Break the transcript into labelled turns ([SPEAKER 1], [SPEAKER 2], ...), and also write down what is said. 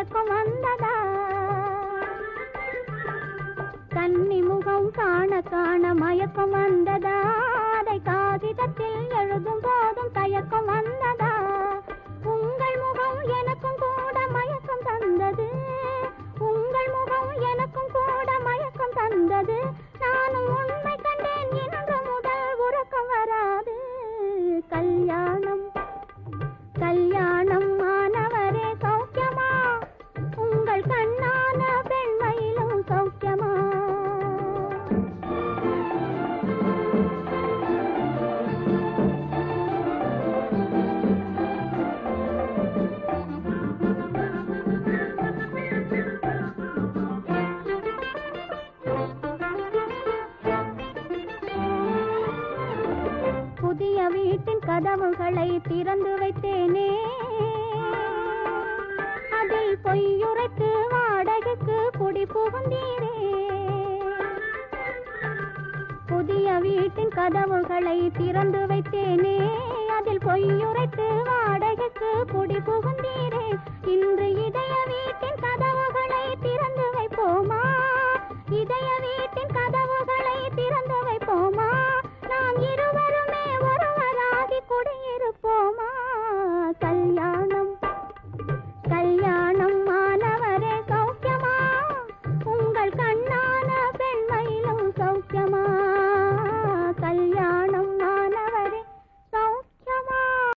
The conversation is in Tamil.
[SPEAKER 1] மயக்கம் வந்ததா கன்னி முகம் காண காண மயக்கம் வந்ததா அதை காகிதத்தில் எழுதும் போதும் தயக்கம் வந்ததா உங்கள் முகம் எனக்கும் கூட மயக்கம் தந்தது உங்கள் முகம் எனக்கும் கூட மயக்கம் தந்தது நானும் உண்மை கண்டேன் இன்று முதல் உறக்கம் வராது கல்யாணம் கல்யாணம் ஆனவரே சௌக்கியமா உங்கள் கண்ணான பெண்மையிலும் சௌக்கியமா புதிய வீட்டின் கதவுகளை திறந்து வைத்தேனே அதில் பொய்யுரைத்து வாடகைக்கு குடி புகுந்தீரே புதிய வீட்டின் கதவுகளை திறந்து வைத்தேனே அதில் பொய்யுரைத்து வாடகைக்கு குடி புகுந்தீரே இன்று